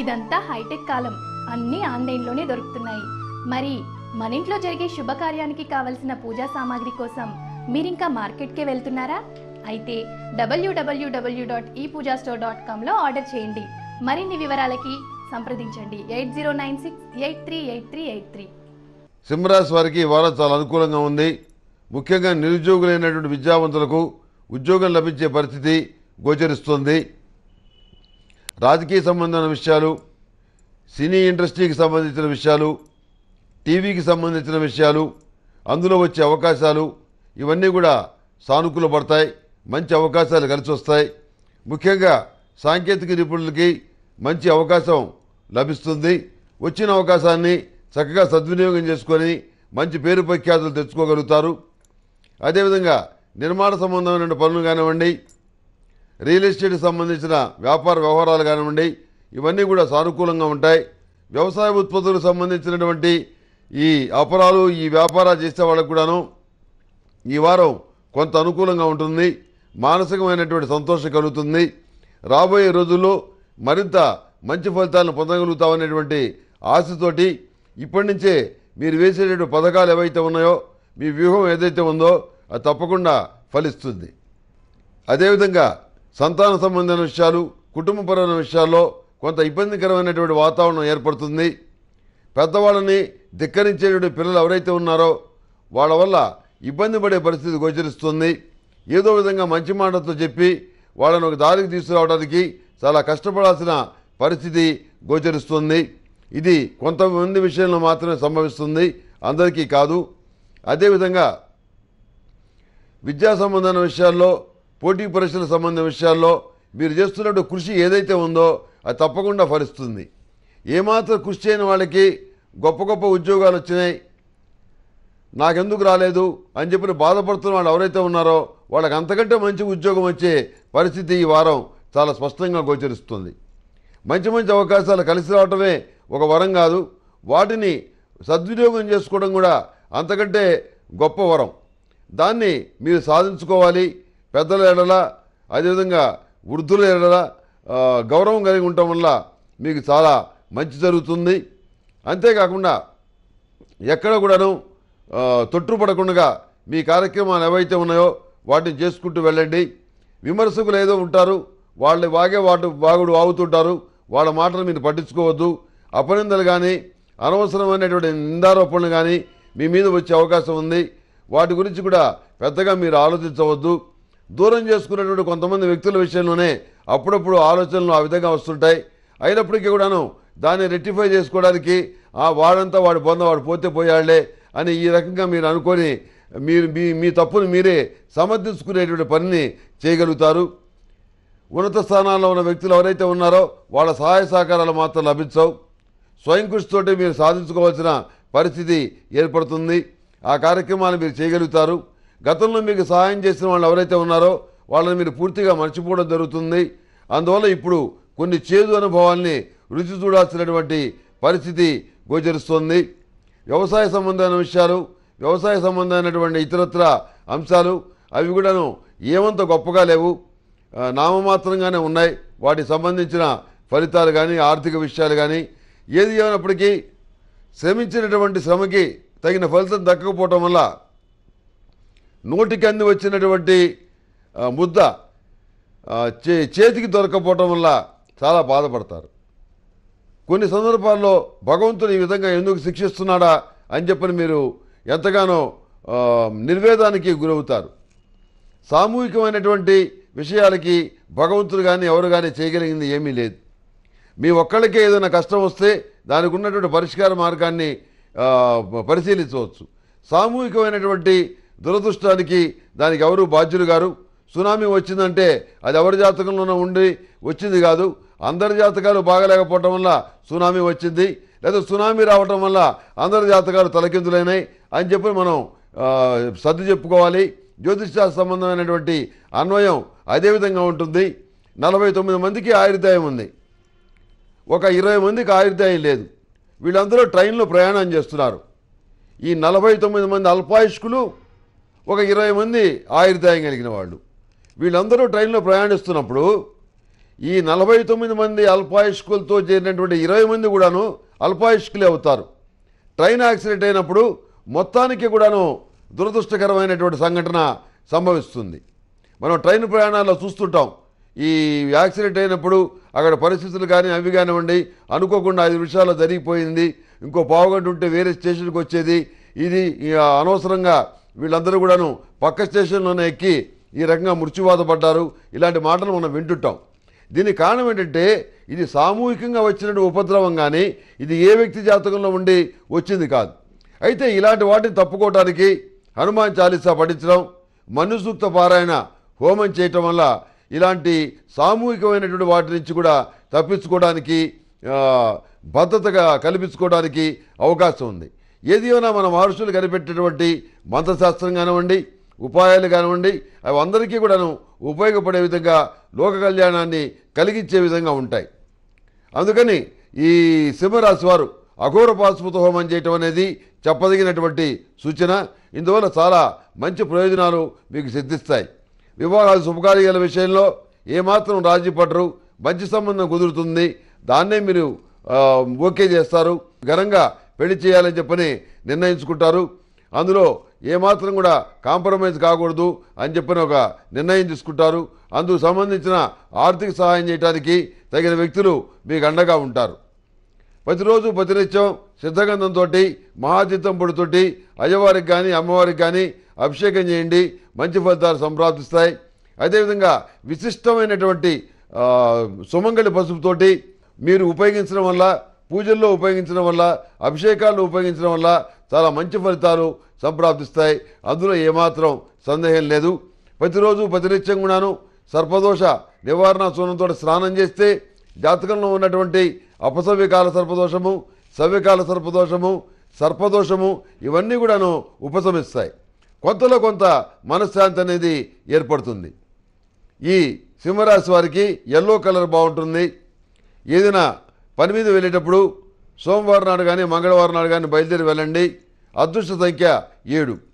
ఇదంతా హైటెక్ కాలం అన్నీ ఆన్లైన్లోనే దొరుకుతున్నాయి మరి మన ఇంట్లో జరిగే శుభకార్యానికి కావలసిన పూజా సామాగ్రి కోసం మీరింకా మార్కెట్కే వెళ్తున్నారా అయితే WWW dot e Pooja store dot కామ్లో ఆర్డర్ చేయండి మరిన్ని వివరాలకి సంప్రదించండి eight zero nine six eight three eight three eight three సింహరాశి వారికి ఈ వారం చాలా అనుకూలంగా ఉంది ముఖ్యంగా నిరుద్యోగులైనటువంటి విద్యావంతులకు ఉద్యోగం లభించే పరిస్థితి గోచరిస్తుంది రాజకీయ సంబంధమైన విషయాలు సినీ ఇండస్ట్రీకి సంబంధించిన విషయాలు టీవీకి సంబంధించిన విషయాలు అందులో వచ్చే అవకాశాలు ఇవన్నీ కూడా సానుకూల పడతాయి మంచి అవకాశాలు కలిసి వస్తాయి ముఖ్యంగా సాంకేతిక నిపుణులకి మంచి అవకాశం లభిస్తుంది వచ్చిన అవకాశాన్ని చక్కగా సద్వినియోగం చేసుకొని మంచి పేరు ప్రఖ్యాతులు తెచ్చుకోగలుగుతారు అదేవిధంగా నిర్మాణ సంబంధమైన పనులు కానివ్వండి రియల్ ఎస్టేట్కి సంబంధించిన వ్యాపార వ్యవహారాలు కానివ్వండి ఇవన్నీ కూడా సానుకూలంగా ఉంటాయి వ్యవసాయ ఉత్పత్తులకు సంబంధించినటువంటి ఈ అపరాలు ఈ వ్యాపారాలు చేసే వాళ్ళకు కూడాను ఈ వారం కొంత అనుకూలంగా ఉంటుంది మానసికమైనటువంటి సంతోషం కలుగుతుంది రాబోయే రోజుల్లో మరింత మంచి ఫలితాలను పొందగలుగుతామనేటువంటి ఆశతోటి ఇప్పటి నుంచే మీరు వేసేటటువంటి పథకాలు ఏవైతే ఉన్నాయో మీ వ్యూహం ఏదైతే ఉందో అది తప్పకుండా ఫలిస్తుంది అదేవిధంగా సంతాన సంబంధమైన విషయాలు కుటుంబపరమైన విషయాల్లో కొంత ఇబ్బందికరమైనటువంటి వాతావరణం ఏర్పడుతుంది పెద్దవాళ్ళని ధిక్కరించేటువంటి పిల్లలు ఎవరైతే ఉన్నారో వాళ్ళ వల్ల ఇబ్బంది పడే పరిస్థితి గోచరిస్తుంది ఏదో విధంగా మంచి మాటతో చెప్పి వాళ్ళని ఒక దారికి తీసుకురావడానికి చాలా కష్టపడాల్సిన పరిస్థితి గోచరిస్తుంది ఇది కొంతమంది విషయంలో మాత్రమే సంభవిస్తుంది అందరికీ కాదు అదేవిధంగా విద్యా సంబంధమైన విషయాల్లో పోటీ పరీక్షల సంబంధం విషయాల్లో మీరు చేస్తున్నట్టు కృషి ఏదైతే ఉందో అది తప్పకుండా ఫలిస్తుంది ఏమాత్రం కృషి చేయని వాళ్ళకి గొప్ప గొప్ప ఉద్యోగాలు వచ్చినాయి నాకెందుకు రాలేదు అని చెప్పిన బాధపడుతున్న వాళ్ళు ఎవరైతే ఉన్నారో వాళ్ళకి అంతకంటే మంచి ఉద్యోగం వచ్చే పరిస్థితి ఈ వారం చాలా స్పష్టంగా గోచరిస్తుంది మంచి మంచి అవకాశాలు కలిసి రావటమే ఒక వరం కాదు వాటిని సద్వినియోగం చేసుకోవడం కూడా అంతకంటే గొప్ప వరం దాన్ని మీరు సాధించుకోవాలి పెద్దల ఎడల అదేవిధంగా వృద్ధుల ఎడల ఆ, గౌరవం కలిగి ఉండటం వల్ల మీకు చాలా మంచి జరుగుతుంది అంతేకాకుండా ఎక్కడ కూడాను ఆ, తొట్టుపడకుండా మీ కార్యక్రమాలు ఏవైతే ఉన్నాయో వాటిని చేసుకుంటూ వెళ్ళండి విమర్శకులు ఏదో ఉంటారు వాళ్ళ వాగే వాటి వాగుడు వాగుతుంటారు వాళ్ళ మాటలు మీరు పట్టించుకోవద్దు అపనిందలు కానీ అనవసరమైనటువంటి నిందారోపణలు కానీ మీ మీద వచ్చే అవకాశం ఉంది వాటి గురించి కూడా పెద్దగా మీరు ఆలోచించవద్దు దూరం చేసుకున్నటువంటి కొంతమంది వ్యక్తుల విషయంలోనే అప్పుడప్పుడు ఆలోచనలు ఆ విధంగా వస్తుంటాయి అయినప్పటికీ కూడాను దాన్ని రెక్టిఫై చేసుకోవడానికి ఆ వాడంతా వాడు పొంద వాడు పోతే పోయాళ్లే అని ఈ రకంగా మీరు అనుకొని మీరు మీ మీ తప్పును మీరే సమర్థించుకునేటువంటి పనిని చేయగలుగుతారు ఉన్నత స్థానాల్లో ఉన్న వ్యక్తులు ఎవరైతే ఉన్నారో వాళ్ళ సహాయ సహకారాలు మాత్రం లభించవు స్వయం కృషితోటి మీరు సాధించుకోవాల్సిన పరిస్థితి ఏర్పడుతుంది ఆ కార్యక్రమాలు మీరు చేయగలుగుతారు గతంలో మీకు సహాయం చేసిన వాళ్ళు ఎవరైతే ఉన్నారో వాళ్ళని మీరు పూర్తిగా మర్చిపోవడం జరుగుతుంది అందువల్ల ఇప్పుడు కొన్ని చేదు అనుభవాల్ని రుచి చూడాల్సినటువంటి పరిస్థితి గోచరిస్తుంది వ్యవసాయ సంబంధమైన విషయాలు వ్యవసాయ సంబంధమైనటువంటి ఇతరత్ర అంశాలు అవి కూడాను ఏమంత గొప్పగా లేవు ఆ, నామమాత్రంగానే ఉన్నాయి వాటికి సంబంధించిన ఫలితాలు కానీ ఆర్థిక విషయాలు కానీ ఏది ఏమైనప్పటికీ శ్రమించినటువంటి శ్రమకి తగిన ఫలితం దక్కకపోవటం వల్ల నోటికి అంది వచ్చినటువంటి ఆ, ముద్ద ఆ, చే చేతికి దొరకపోవటం వల్ల చాలా బాధపడతారు కొన్ని సందర్భాల్లో భగవంతుడు ఈ విధంగా ఎందుకు శిక్షిస్తున్నాడా అని చెప్పని మీరు ఎంతగానో ఆ, నిర్వేదానికి గురవుతారు సామూహికమైనటువంటి విషయాలకి భగవంతుడు కానీ ఎవరు కానీ చేయగలిగింది ఏమీ లేదు మీ ఒక్కళ్ళకే ఏదైనా కష్టం వస్తే దానికి ఉన్నటువంటి పరిష్కార మార్గాన్ని ఆ, పరిశీలించవచ్చు సామూహికమైనటువంటి దురదృష్టానికి దానికి ఎవరు బాధ్యులు గారు సునామీ వచ్చిందంటే అది ఎవరి జాతకంలోనూ ఉండి వచ్చింది కాదు అందరి జాతకాలు బాగలేకపోవటం వల్ల సునామీ వచ్చింది లేదా సునామీ రావటం వల్ల అందరి జాతకాలు తలకిందులైనాయి అని చెప్పి మనం ఆ, సర్ది చెప్పుకోవాలి జ్యోతిష సంబంధమైనటువంటి అన్వయం అదే విధంగా ఉంటుంది నలభై తొమ్మిది మందికి ఆయుర్దాయం ఉంది ఒక ఇరవై మందికి ఆయుర్దాయం లేదు వీళ్ళందరూ ట్రైన్లో ప్రయాణం చేస్తున్నారు ఈ నలభై తొమ్మిది మంది అల్పాయుష్కులు ఒక ఇరవై మంది ఆయుర్దాయం కలిగిన వాళ్ళు వీళ్ళందరూ ట్రైన్లో ప్రయాణిస్తున్నప్పుడు ఈ నలభై తొమ్మిది మంది అల్పాయుష్కులతో చేరినటువంటి ఇరవై మంది కూడాను అల్పాయుష్కులే అవుతారు ట్రైన్ యాక్సిడెంట్ అయినప్పుడు మొత్తానికి కూడాను దురదృష్టకరమైనటువంటి సంఘటన సంభవిస్తుంది మనం ట్రైన్ ప్రయాణాల్లో చూస్తుంటాం ఈ యాక్సిడెంట్ అయినప్పుడు అక్కడ పరిస్థితులు కానీ అవి కానివ్వండి అనుకోకుండా ఐదు నిమిషాల్లో జరిగిపోయింది ఇంకో పావుగంట ఉంటే వేరే స్టేషన్కి వచ్చేది ఇది ఇక అనవసరంగా వీళ్ళందరూ కూడాను పక్క స్టేషన్లోనే ఎక్కి ఈ రకంగా మృత్యువాదపడ్డారు ఇలాంటి మాటలు మనం వింటుంటాం దీనికి కారణం ఏంటంటే ఇది సామూహికంగా వచ్చినట్టు ఉపద్రవం కానీ ఇది ఏ వ్యక్తి జాతకంలో ఉండి వచ్చింది కాదు అయితే ఇలాంటి వాటిని తప్పుకోవడానికి హనుమాన్ చాలీసా పఠించడం మనుసూక్త పారాయణ హోమం చేయటం వల్ల ఇలాంటి సామూహికమైనటువంటి వాటి నుంచి కూడా తప్పించుకోవడానికి ఆ, భద్రతగా కల్పించుకోవడానికి అవకాశం ఉంది ఏది ఏమైనా మన మహర్షులు కనిపెట్టినటువంటి మంత్రశాస్త్రం కానివ్వండి ఉపాయాలు కానివ్వండి అవి అందరికీ కూడాను ఉపయోగపడే విధంగా లోక కళ్యాణాన్ని కలిగించే విధంగా ఉంటాయి అందుకని ఈ సింహరాశి వారు అఘోర పాశుపత హోమం చేయటం అనేది చెప్పదగినటువంటి సూచన ఇందువల్ల చాలా మంచి ప్రయోజనాలు మీకు సిద్ధిస్తాయి వివాహాలు శుభకార్యాల విషయంలో ఏమాత్రం రాజీ పడరు మంచి సంబంధం కుదురుతుంది దాన్నే మీరు ఆ, ఓకే చేస్తారు ఘనంగా పెళ్లి చేయాలని చెప్పని నిర్ణయించుకుంటారు అందులో ఏమాత్రం కూడా కాంప్రమైజ్ కాకూడదు అని చెప్పిన ఒక నిర్ణయం తీసుకుంటారు అందుకు సంబంధించిన ఆర్థిక సహాయం చేయడానికి తగిన వ్యక్తులు మీకు అండగా ఉంటారు ప్రతిరోజు ప్రతినిత్యం సిద్ధగంధంతో మహాతీర్థం పొడితోటి అయ్యవారికి కానీ అమ్మవారికి కానీ అభిషేకం చేయండి మంచి ఫలితాలు సంప్రాప్తిస్తాయి అదేవిధంగా విశిష్టమైనటువంటి ఆ, సుమంగళి పసుపుతోటి మీరు ఉపయోగించడం వల్ల పూజల్లో ఉపయోగించడం వల్ల అభిషేకాల్లో ఉపయోగించడం వల్ల చాలా మంచి ఫలితాలు సంప్రాప్తిస్తాయి అందులో ఏమాత్రం సందేహం లేదు ప్రతిరోజు ప్రతినిత్యం కూడాను సర్పదోష నివారణ సూనంతో స్నానం చేస్తే జాతకంలో ఉన్నటువంటి అపసవ్యకాల సర్పదోషము సవ్యకాల సర్పదోషము సర్పదోషము ఇవన్నీ కూడాను ఉపశమిస్తాయి కొంతలో కొంత మనశ్శాంతి అనేది ఏర్పడుతుంది ఈ సింహరాశి వారికి ఎల్లో కలర్ బాగుంటుంది ఏదైనా పని మీద వెళ్ళేటప్పుడు సోమవారం నాడు కానీ మంగళవారం నాడు కానీ బయలుదేరి వెళ్ళండి అదృష్ట సంఖ్య ఏడు